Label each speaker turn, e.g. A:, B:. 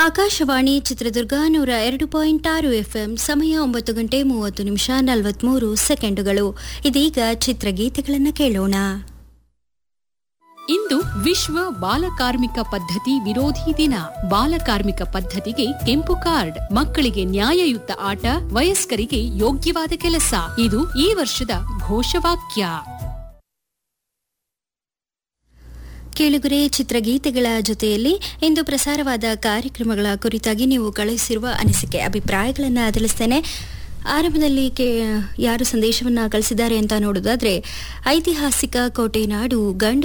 A: ಆಕಾಶವಾಣಿ ಚಿತ್ರದುರ್ಗ ನೂರ ಎರಡು ಪಾಯಿಂಟ್ ಆರು ಎಫ್ಎಂ ಸಮಯ ಒಂಬತ್ತು ಗಂಟೆ ಮೂವತ್ತು ನಿಮಿಷ ನಲವತ್ಮೂರು ಸೆಕೆಂಡುಗಳು ಇದೀಗ ಚಿತ್ರಗೀತೆಗಳನ್ನು ಕೇಳೋಣ
B: ಇಂದು ವಿಶ್ವ ಬಾಲಕಾರ್ಮಿಕ ಪದ್ಧತಿ ವಿರೋಧಿ ದಿನ ಬಾಲಕಾರ್ಮಿಕ ಪದ್ಧತಿಗೆ ಕೆಂಪು ಕಾರ್ಡ್ ಮಕ್ಕಳಿಗೆ ನ್ಯಾಯಯುತ ಆಟ ವಯಸ್ಕರಿಗೆ ಯೋಗ್ಯವಾದ ಕೆಲಸ ಇದು ಈ ವರ್ಷದ ಘೋಷವಾಕ್ಯ
A: ಕೇಳುಗರೆ ಚಿತ್ರಗೀತೆಗಳ ಜೊತೆಯಲ್ಲಿ ಇಂದು ಪ್ರಸಾರವಾದ ಕಾರ್ಯಕ್ರಮಗಳ ಕುರಿತಾಗಿ ನೀವು ಕಳುಹಿಸಿರುವ ಅನಿಸಿಕೆ ಅಭಿಪ್ರಾಯಗಳನ್ನು ತಿಳಿಸ್ತೇನೆ ಆರಂಭದಲ್ಲಿ ಕೇ ಯಾರು ಸಂದೇಶವನ್ನು ಕಳಿಸಿದ್ದಾರೆ ಅಂತ ನೋಡೋದಾದ್ರೆ ಐತಿಹಾಸಿಕ ಕೋಟೆ ನಾಡು ಗಂಡು